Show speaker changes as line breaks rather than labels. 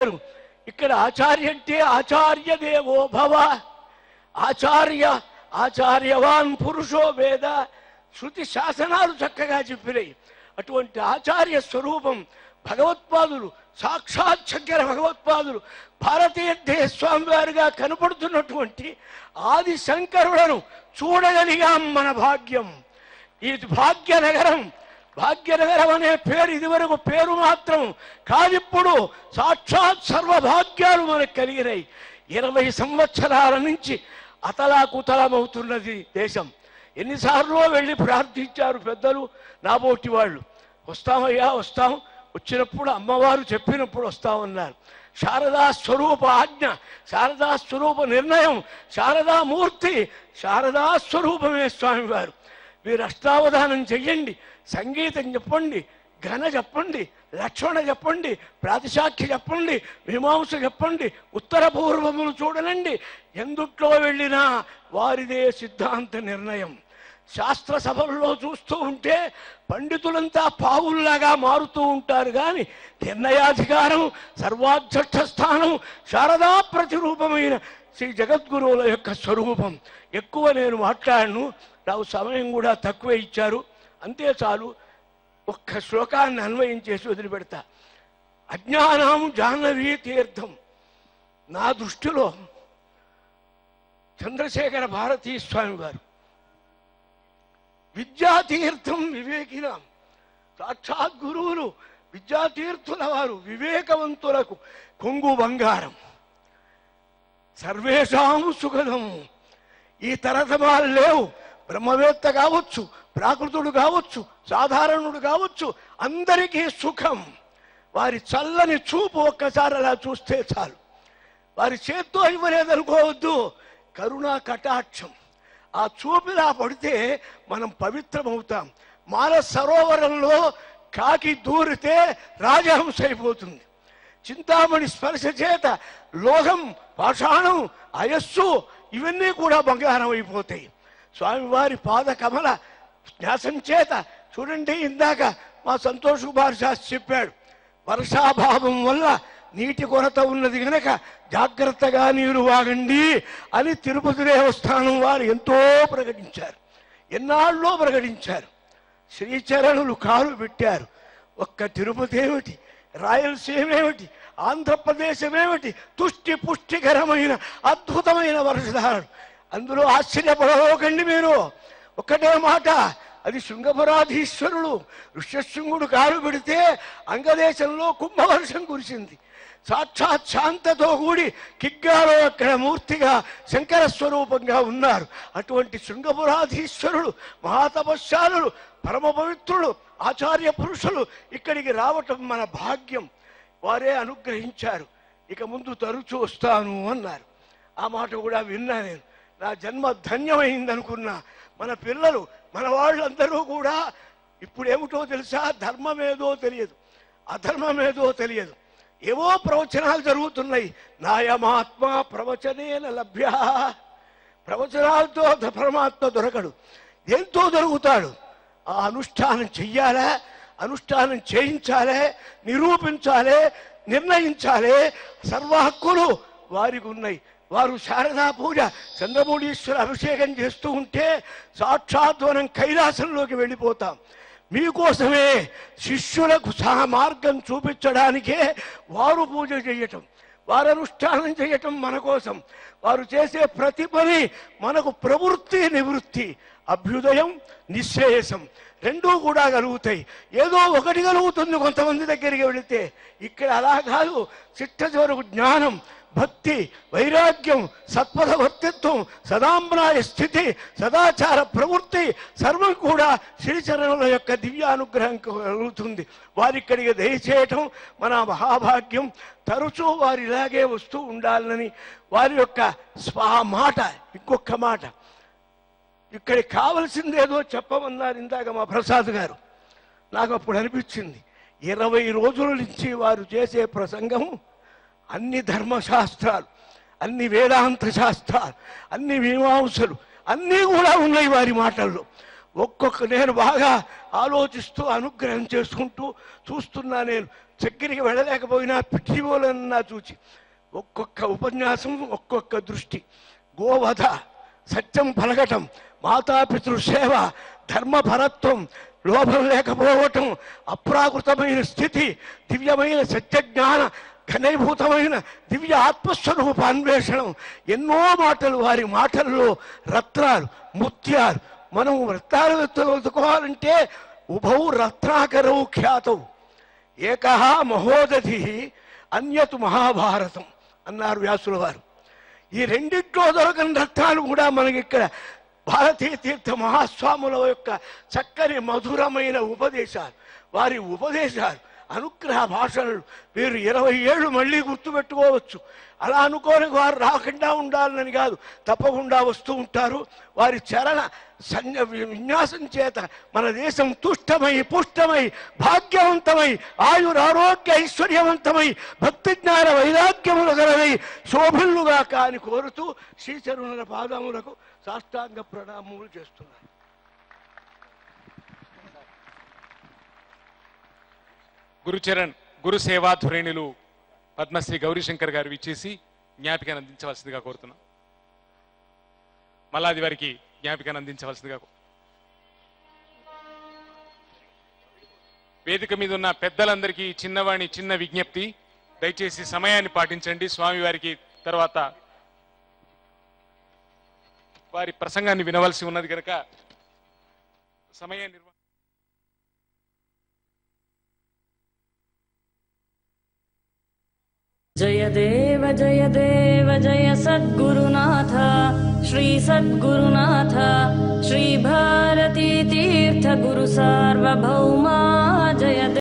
వేరు ఇక్కడ ఆచార్య అంటే ఆచార్య దేవో భవ ఆచార్య ఆచార్యవాన్ పురుషో వేద శృతి శాసనాలు చక్కగా చెప్పినాయి అటువంటి ఆచార్య స్వరూపం భగవత్పాదులు సాక్షాత్ శంకర భగవత్పాదులు భారతీయ స్వామి వారిగా కనపడుతున్నటువంటి ఆది శంకరులను చూడగలిగాం మన భాగ్యం ఇది భాగ్యనగరం భాగ్యనగరం అనే పేరు ఇదివరకు పేరు మాత్రం కాదిప్పుడు సాక్షాత్ సర్వభాగ్యాలు మనకు కలిగినాయి ఇరవై సంవత్సరాల నుంచి అతలాకుతలమవుతున్నది దేశం ఎన్నిసార్లు వెళ్ళి ప్రార్థించారు పెద్దలు నాబోటి వాళ్ళు వస్తామయ్యా వస్తాం వచ్చినప్పుడు అమ్మవారు చెప్పినప్పుడు వస్తామన్నారు శారదా స్వరూప ఆజ్ఞ శారదా స్వరూప నిర్ణయం శారదా మూర్తి శారదా స్వరూపమే స్వామివారు మీరు అష్టావధానం చెయ్యండి సంగీతం చెప్పండి ఘన చెప్పండి లక్షణ చెప్పండి ప్రాతిశాఖ్య చెప్పండి మీమాంస చెప్పండి ఉత్తర పూర్వములు చూడనండి ఎందుట్లో వెళ్ళినా వారిదే సిద్ధాంత నిర్ణయం శాస్త్ర సభల్లో చూస్తూ ఉంటే పండితులంతా పావుల్లాగా మారుతూ ఉంటారు కానీ నిర్ణయాధికారం సర్వాధ్యక్ష స్థానం శారదా ప్రతిరూపమైన శ్రీ జగద్గురువుల యొక్క స్వరూపం ఎక్కువ నేను మాట్లాడను నాకు సమయం కూడా తక్కువ ఇచ్చారు అంతే చాలు ఒక్క శ్లోకాన్ని అన్వయం చేసి వదిలిపెడతా అజ్ఞానం జాహ్నవీ తీర్థం నా దృష్టిలో చంద్రశేఖర భారతీ స్వామి వారు విద్యాతీర్థం వివేకినాం సాక్షాత్ గురువులు విద్యాతీర్థుల వారు వివేకవంతులకు కొంగు బంగారం సర్వేషాం సుఖదం ఈ తరతమాలు లేవు బ్రహ్మవేత్త కావచ్చు ప్రాకృతుడు కావచ్చు సాధారణుడు కావచ్చు అందరికీ సుఖం వారి చల్లని చూపు ఒక్కసారి అలా చూస్తే చాలు వారి చేత్తో ఇవ్వలేదనుకోవద్దు కరుణా కటాక్షం ఆ చూపిలా పడితే మనం పవిత్రమవుతాం మానస సరోవరంలో కాకి దూరితే రాజహంస అయిపోతుంది చింతామణి స్పర్శ చేత లోహం పాషాణం అయస్సు ఇవన్నీ కూడా బంగారం అయిపోతాయి స్వామివారి పాద కమల న్యాసం చేత చూడండి ఇందాక మా సంతోష్ కుమార్ శాస్త్రి చెప్పాడు వర్షాభావం వల్ల నీటి కొరత ఉన్నది గనక జాగ్రత్తగా నీరు వాగండి అని తిరుపతి దేవస్థానం వారు ఎంతో ప్రకటించారు ఎన్నాళ్ళలో ప్రకటించారు శ్రీచరణులు కాలు పెట్టారు ఒక్క తిరుపతి ఏమిటి రాయలసీమ ఏమిటి ఆంధ్రప్రదేశం ఏమిటి తుష్టి పుష్టికరమైన అద్భుతమైన వర్షధారణ అందులో ఆశ్చర్యపడవకండి మీరు ఒక్కటే మాట అది శృంగపురాధీశ్వరుడు ఋష్యశృంగుడు కాలు పెడితే అంగదేశంలో కుంభవర్షం కురిసింది సాక్షాత్ శాంతతో కూడి కిగ్గాలో అక్కడ మూర్తిగా శంకర స్వరూపంగా ఉన్నారు అటువంటి శృంగపురాధీశ్వరుడు మహాతపశ్శాలుడు పరమ పవిత్రుడు ఆచార్య పురుషులు ఇక్కడికి రావటం మన భాగ్యం వారే అనుగ్రహించారు ఇక ముందు తరచూ వస్తాను అన్నారు ఆ మాట కూడా విన్నా నేను నా జన్మ ధన్యమైంది అనుకున్నా మన పిల్లలు మన వాళ్ళందరూ కూడా ఇప్పుడు ఏమిటో తెలుసా ధర్మమేదో తెలియదు అధర్మమేదో తెలియదు ఏవో ప్రవచనాలు జరుగుతున్నాయి నాయమాత్మ ప్రవచనేన లభ్య ప్రవచనాలతో ద- పరమాత్మ దొరకడు ఎంతో దొరుకుతాడు ఆ అనుష్ఠానం చెయ్యాలా అనుష్ఠానం చేయించాలే నిరూపించాలే నిర్ణయించాలే సర్వ హక్కులు వారికి ఉన్నాయి వారు శారదా పూజ చంద్రమౌళీశ్వర అభిషేకం చేస్తూ ఉంటే సాక్షాత్ మనం కైలాసంలోకి వెళ్ళిపోతాం మీకోసమే శిష్యులకు సహ మార్గం చూపించడానికే వారు పూజ చేయటం వారు అనుష్ఠానం చేయటం మన కోసం వారు చేసే ప్రతి పని మనకు ప్రవృత్తి నివృత్తి అభ్యుదయం నిశ్రేయసం రెండూ కూడా కలుగుతాయి ఏదో ఒకటి కలుగుతుంది కొంతమంది దగ్గరికి వెళితే ఇక్కడ అలా కాదు చిట్ట చివరకు జ్ఞానం భక్తి వైరాగ్యం సత్పథ వర్తిత్వం సదాంబనాయ స్థితి సదాచార ప్రవృత్తి సర్వం కూడా శ్రీచరణుల యొక్క దివ్యానుగ్రహం కలుగుతుంది వారిక్కడికి దయచేయటం మన మహాభాగ్యం తరచూ వారు ఇలాగే వస్తూ ఉండాలని వారి యొక్క స్వా మాట ఇంకొక మాట ఇక్కడికి కావలసిందేదో చెప్పమన్నారు ఇందాక మా ప్రసాద్ గారు నాకు అప్పుడు అనిపించింది ఇరవై రోజుల నుంచి వారు చేసే ప్రసంగం అన్ని ధర్మశాస్త్రాలు అన్ని వేదాంత శాస్త్రాలు అన్ని మీమాంసలు అన్నీ కూడా ఉన్నాయి వారి మాటల్లో ఒక్కొక్క నేను బాగా ఆలోచిస్తూ అనుగ్రహం చేసుకుంటూ చూస్తున్నా నేను చక్కెరికి వెళ్ళలేకపోయినా పిచ్చిపోలన్నా చూచి ఒక్కొక్క ఉపన్యాసం ఒక్కొక్క దృష్టి గోవధ సత్యం పలకటం మాతాపితృ సేవ ధర్మభరత్వం లోభం లేకపోవటం అప్రాకృతమైన స్థితి దివ్యమైన సత్యజ్ఞాన ఘనీభూతమైన దివ్య ఆత్మస్వరూప అన్వేషణం ఎన్నో మాటలు వారి మాటల్లో రత్నాలు ముత్యాలు మనం రత్నాలు వెతుకోవాలంటే ఉభౌ రత్నాకరౌ ఖ్యాతవు ఏకహ మహోదధి అన్యతు మహాభారతం అన్నారు వ్యాసుల వారు ఈ రెండిట్లో దొరకని రత్నాలు కూడా మనకి ఇక్కడ భారతీయ తీర్థ మహాస్వాముల యొక్క చక్కని మధురమైన ఉపదేశాలు వారి ఉపదేశాలు అనుగ్రహ భాషలు వీరు ఇరవై ఏళ్ళు మళ్ళీ గుర్తుపెట్టుకోవచ్చు అలా అనుకోని వారు రాకుండా ఉండాలని కాదు తప్పకుండా వస్తూ ఉంటారు వారి చరణ సన్య విన్యాసం చేత మన దేశం తుష్టమై పుష్టమై భాగ్యవంతమై ఆయురారోగ్య ఐశ్వర్యవంతమై భక్తి జ్ఞాన వైరాగ్యములు గలవై శోభిల్లుగా కాని కోరుతూ శ్రీచరుణుల పాదములకు సాష్టాంగ ప్రణామములు చేస్తున్నారు
గురుచరణ్ గురు సేవాధురేణులు పద్మశ్రీ గౌరీశంకర్ గారు ఇచ్చేసి జ్ఞాపికను అందించవలసిందిగా కోరుతున్నాం మల్లాది వారికి జ్ఞాపికను అందించవలసిందిగా కో- వేదిక మీద ఉన్న పెద్దలందరికీ చిన్నవాణి చిన్న విజ్ఞప్తి దయచేసి సమయాన్ని పాటించండి స్వామి వారికి తర్వాత వారి ప్రసంగాన్ని వినవలసి ఉన్నది కనుక సమయ నిర్వహణ
जय देव जय देव जय सद्गुरुनाथ श्री सद्गुरुनाथ श्री भारती तीर्थ गुरु सार्वभौमा जय